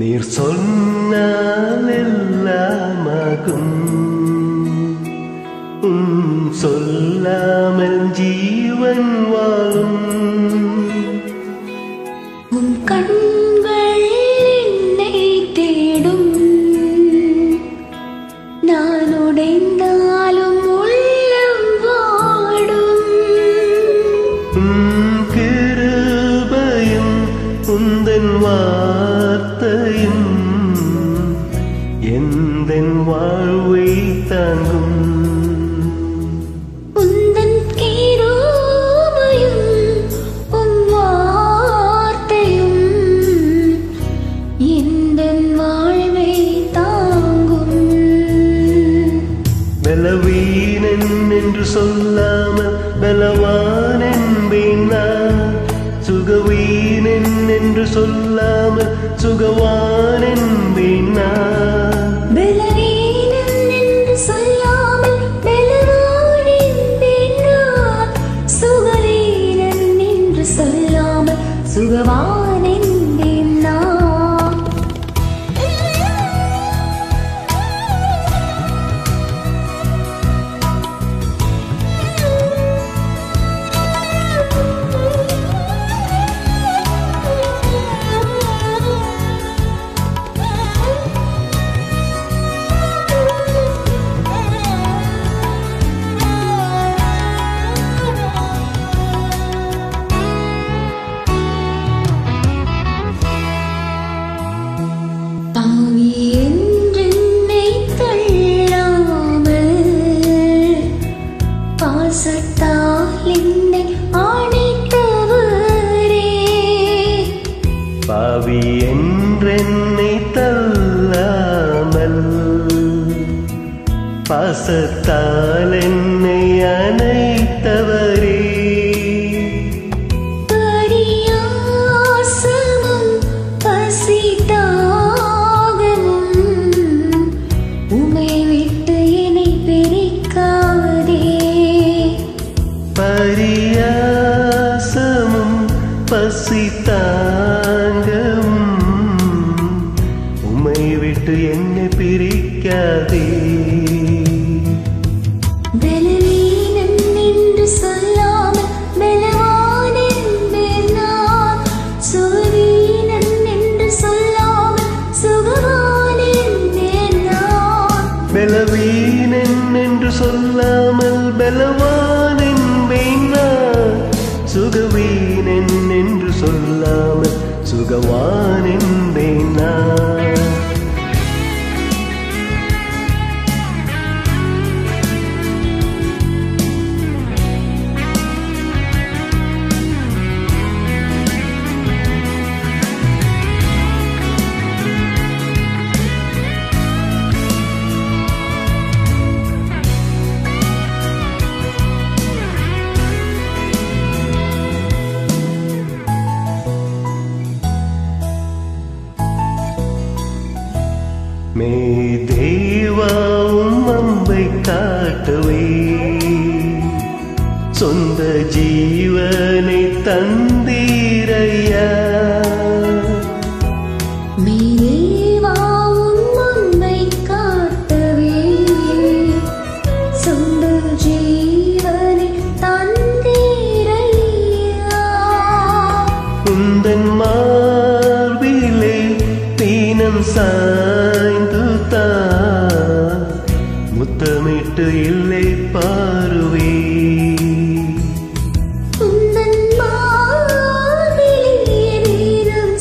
நீர் சொன்னால் எல்லாமாகும் உம் சொல்லாமல் ஜீவன் வாழும் உன் கண்கள் என்னை தேடும் நான் உடைந்தாலும் உள்ளம் வாடும் உம் கிருபையும் உந்தன் வார்த்தையும் எந்தன் வாழ்வை தாங்கும் உந்தன் கிருபையும் உன் வார்த்தையும் எந்தன் வாழ்வை தாங்கும் பலவீனன் என்று சொல்லாமல் பலவான் என்பேன் நான் சுகவீனன் என்று சொல்லாமல் சுகவான் என்பேன் நான் பலவீனன் என்று சொல்லாமல் பலவான் என்பேன் நான். சுகவீனன் என்று சொல்லாமல் சுகவான் என்பேன் நான். தாவி என்றென்னை தள்ளாமல் பாசத்தால் என்னை அணைத்தவரே பாவி என்றென்னை தள்ளாமல் பாசத்தால் என்னை அணைத்தவரே பரியாசமும் பசிதாகமும் உமை விட்டு என்னை பிரிக்காதே பரியாசமும் பசி தாங்கும் உமை விட்டு என்னை பிரிக்காதே பலவீனன் என்று சொல்லாமல் பலவான் என்பேன் நான். சுகவீனன் என்று சொல்லாமல் சுகவான் என்பேன் நான். பலவீனன் என்று சொல்லாமல் பலவான் என்பேன் நான் சுகவீனன் என்று சொல்லாமல் சுகவான் என்பேன் நான் மே தேவாவும் அம்பை காட்டவே சொந்த ஜீவனை தந்தீரையா மேவாவும் உம்மை காட்டவே சொந்த ஜீவனை தந்தீரையா. உந்தன் மார்பிலே தீனம் சாய்ந்து தான் முத்தமிட்டு இல்லை பாருவே உந்தன் மார்பிலே நீரும்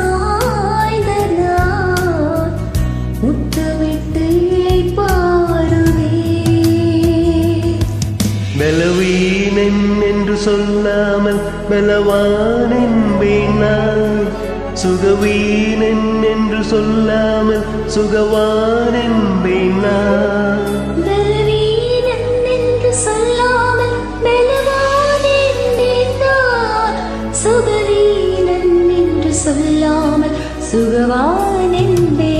சாய்ந்ததால் முத்தமிட்டு இளைப்பாறுவே. பலவீனன் என்று சொல்லாமல் பலவான் என்பேன் நான் சுகவீனன் என்று சொல்லாமல் சுகவான் என்பேன் நான் பலவீனன் என்று சொல்லாமல் பலவான் என்பேன் நான். சுகவீனன் என்று சொல்லாமல் சுகவான் என்பேன்